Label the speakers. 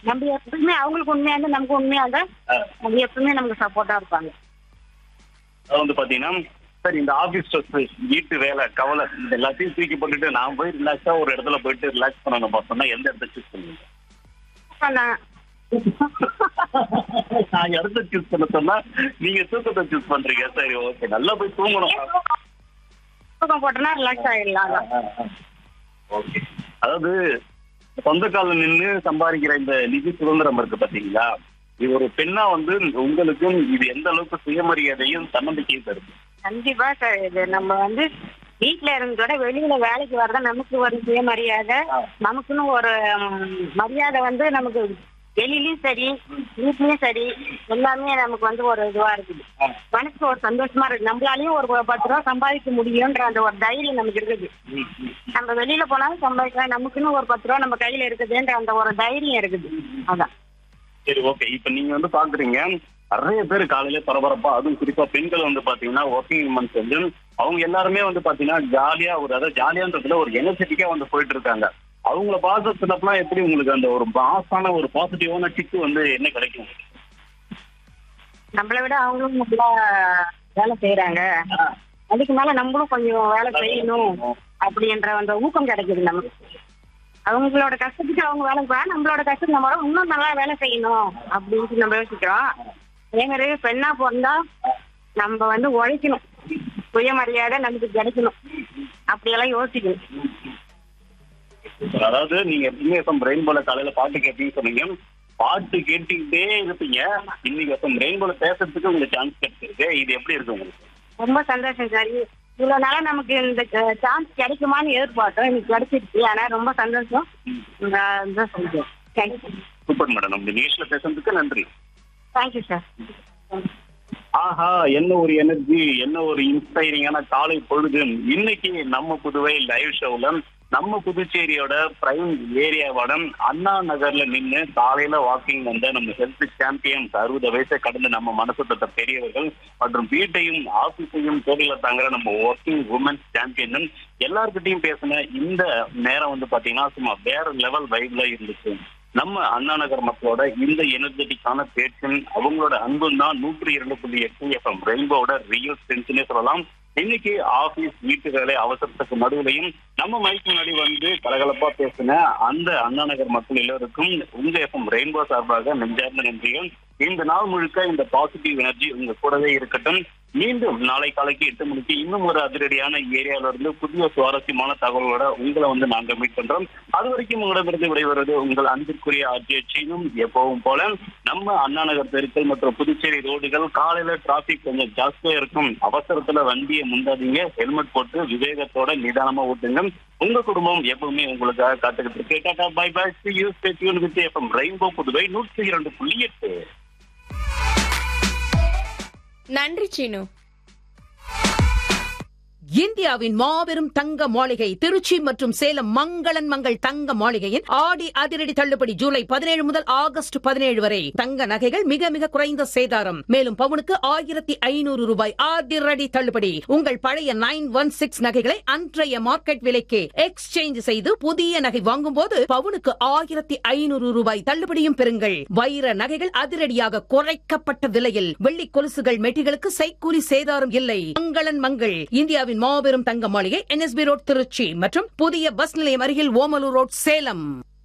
Speaker 1: நம்ம எப்பவுமே அவங்களுக்கு உண்மையா இருந்தா நமக்கு உண்மையா இருந்தா அவங்க எப்பவுமே நமக்கு சப்போர்ட்டா இருப்பாங்க
Speaker 2: அது வந்து பாத்தீங்கன்னா சார் இந்த ஆபீஸ் ஸ்ட்ரெஸ் வீட்டு வேலை கவலை இது எல்லாத்தையும் தூக்கி போட்டுட்டு நான் போய் ரிலாக்ஸா ஒரு இடத்துல போயிட்டு ரிலாக்ஸ் பண்ணணும் பார்த்தோம்னா எந்த இடத்த சூஸ் பண்ணுவீங்க
Speaker 1: நான்
Speaker 2: நான் இடத்த சூஸ் பண்ண சொன்னா நீங்க தூக்கத்தை சூஸ் பண்றீங்க சரி ஓகே நல்லா போய் தூங்கணும்
Speaker 1: தூக்கம் போட்டோம்னா ரிலாக்ஸ் ஆயிடலாம் அதான்.
Speaker 2: ஓகே அதாவது சொந்த கால நின்று சம்பாதிக்கிற இந்த நிதி சுதந்திரம் இருக்கு பாத்தீங்களா இது ஒரு பெண்ணா வந்து உங்களுக்கும் இது எந்த அளவுக்கு சுயமரியாதையும் தன்னம்பிக்கையும் தருது
Speaker 1: கண்டிப்பா சார் இது நம்ம வந்து வீட்ல இருந்ததோட வெளியில வேலைக்கு வரதா நமக்கு ஒரு சுயமரியாதை நமக்குன்னு ஒரு ம், மரியாதை வந்து நமக்கு வெளியிலயும் சரி வீட்லயும் சரி எல்லாமே நமக்கு வந்து ஒரு இதுவா இருக்குது மனசுக்கு ஒரு சந்தோஷமா இருக்கு நம்மளாலையும் ஒரு பத்து ரூபா சம்பாதிக்க முடியும்ன்ற அந்த ஒரு தைரியம் நமக்கு இருக்குது நம்ம வெளியில போனாலும் சம்பாதிக்கலாம் நமக்குன்னு ஒரு பத்து ரூபா நம்ம கையில இருக்குதுன்ற அந்த ஒரு தைரியம் இருக்குது அதான்
Speaker 2: சரி ஓகே இப்ப நீங்க வந்து பாக்குறீங்க நிறைய பேர் காலையில பரபரப்பா அதுவும் குறிப்பா பெண்கள் வந்து பாத்தீங்கன்னா ஒர்க்கிங் உமன்ஸ் வந்து அவங்க எல்லாருமே வந்து பாத்தீங்கன்னா ஜாலியா ஒரு அதாவது ஜாலியான்றதுல ஒரு எனர்ஜெட்டிக்கா வந்து போயிட்டு இருக்காங்க அவங்கள பாசத்துலப்பெல்லாம் எப்படி உங்களுக்கு அந்த ஒரு பாஸான ஒரு பாசிட்டிவான டிக்கு வந்து என்ன கிடைக்கும்
Speaker 1: நம்மளை விட அவங்களும் நல்லா வேலை செய்யறாங்க அதுக்கு மேல நம்மளும் கொஞ்சம் வேலை செய்யணும் அப்படின்ற அந்த ஊக்கம் கிடைக்குது நமக்கு அவங்களோட கஷ்டத்துக்கு அவங்க வேலை செய்யலாம் நம்மளோட கஷ்டத்துக்கு நம்ம இன்னும் நல்லா வேலை செய்யணும் அப்படின்ட்டு நம்ம யோசிக்கிறோம் அதே மாதிரி பெண்ணா பிறந்தா நம்ம வந்து உழைக்கணும் சுயமரியாதை நமக்கு கிடைக்கணும் அப்படியெல்லாம் யோசிக்கணும்
Speaker 2: அதாவது நீங்க எப்பவுமே எஃப்எம் ரெயின்போல காலையில பாட்டு கேட்பீங்கன்னு சொன்னீங்க பாட்டு கேட்டுக்கிட்டே இருப்பீங்க இன்னைக்கு எஃப்எம் ரெயின்போல பேசுறதுக்கு உங்களுக்கு சான்ஸ் கிடைச்சிருக்கு இது எப்படி இருக்கு உங்களுக்கு
Speaker 1: ரொம்ப சந்தோஷம் சார் இவ்வளவு நாளா நமக்கு இந்த சான்ஸ் கிடைக்குமான்னு எதிர்பார்த்தோம் எனக்கு கிடைச்சிருச்சு ஆனா ரொம்ப சந்தோஷம் நான் தான் சொல்றேன் தேங்க்யூ
Speaker 2: சூப்பர் மேடம் நம்ம நிகழ்ச்சியில பேசுறதுக்கு நன்றி
Speaker 1: தேங்க்யூ சார்
Speaker 2: ஆஹா என்ன ஒரு எனர்ஜி என்ன ஒரு இன்ஸ்பைரிங்கான காலை பொழுது இன்னைக்கு நம்ம புதுவை லைவ் ஷோல நம்ம புதுச்சேரியோட பிரைம் ஏரியாவோட அண்ணா நகர்ல நின்னு காலையில வாக்கிங் வந்த நம்ம ஹெல்த் சாம்பியன்ஸ் அறுபது வயசை கடந்து நம்ம மனசு தொட்ட பெரியவர்கள் மற்றும் வீட்டையும் ஆபீஸையும் தோழில தாங்குற நம்ம ஒர்க்கிங் உமன்ஸ் சாம்பியனும் எல்லார்கிட்டையும் பேசின இந்த நேரம் வந்து பாத்தீங்கன்னா சும்மா வேற லெவல் வைப்ல இருந்துச்சு நம்ம அண்ணா நகர் மக்களோட இந்த எனர்ஜெட்டிக்கான பேச்சும் அவங்களோட அன்பும் தான் நூற்றி இரண்டு புள்ளி எட்டு எஃப்எம் ரெயின்போட ரியல் ஸ்ட்ரென்த்னே சொல்லலாம் இன்னைக்கு ஆபீஸ் வீட்டு வேலை அவசரத்துக்கு நடுவுலையும் நம்ம மைக்கு முன்னாடி வந்து கலகலப்பா பேசின அந்த அண்ணா நகர் மக்கள் எல்லோருக்கும் உங்க எஃப்எம் ரெயின்போ சார்பாக நெஞ்சார்ந்த நன்றிகள் இந்த நாள் முழுக்க இந்த பாசிட்டிவ் எனர்ஜி உங்க கூடவே இருக்கட்டும் மீண்டும் நாளை காலைக்கு எட்டு மணிக்கு இன்னும் ஒரு அதிரடியான ஏரியால இருந்து புதிய சுவாரஸ்யமான தகவலோட உங்களை வந்து நாங்க மீட் பண்றோம் அது வரைக்கும் உங்களிடமிருந்து விடைபெறுவது உங்கள் அன்பிற்குரிய ஆட்சியும் எப்பவும் போல நம்ம அண்ணா நகர் தெருக்கள் மற்றும் புதுச்சேரி ரோடுகள் காலையில டிராபிக் கொஞ்சம் ஜாஸ்தியா இருக்கும் அவசரத்துல வண்டியை முந்தாதீங்க ஹெல்மெட் போட்டு விவேகத்தோட நிதானமா ஓட்டுங்க உங்க குடும்பம் எப்பவுமே உங்களுக்காக காத்துக்கிட்டு இருக்கு tata bye bye see you stay tuned with FM rainbow Puduvai நூற்றி இரண்டு புள்ளி எட்டு
Speaker 3: நன்றி சீனு
Speaker 4: இந்தியாவின் மாபெரும் தங்க மாளிகை திருச்சி மற்றும் சேலம் மங்களன் மங்கள் தங்க மாளிகையின் ஆடி அதிரடி தள்ளுபடி ஜூலை பதினேழு முதல் ஆகஸ்ட் பதினேழு வரை தங்க நகைகள் மிக மிக குறைந்த சேதாரம் மேலும் பவுனுக்கு ஆயிரத்தி ஐநூறு ரூபாய் அதிரடி தள்ளுபடி உங்கள் பழைய நைன் ஒன் சிக்ஸ் நகைகளை அன்றைய மார்க்கெட் விலைக்கு எக்ஸ்சேஞ்ச் செய்து புதிய நகை வாங்கும் போது பவுனுக்கு ஆயிரத்தி ஐநூறு ரூபாய் தள்ளுபடியும் பெறுங்கள் வைர நகைகள் அதிரடியாக குறைக்கப்பட்ட விலையில் வெள்ளி கொலுசுகள் மெட்டிகளுக்கு செய்கூலி சேதாரம் இல்லை மங்களன் மங்கள் இந்தியாவின் மாபெரும் தங்க மாளிகை என்எஸ்பி ரோட் திருச்சி மற்றும் புதிய பஸ் நிலையம் அருகில் ஓமலூர் ரோட் சேலம்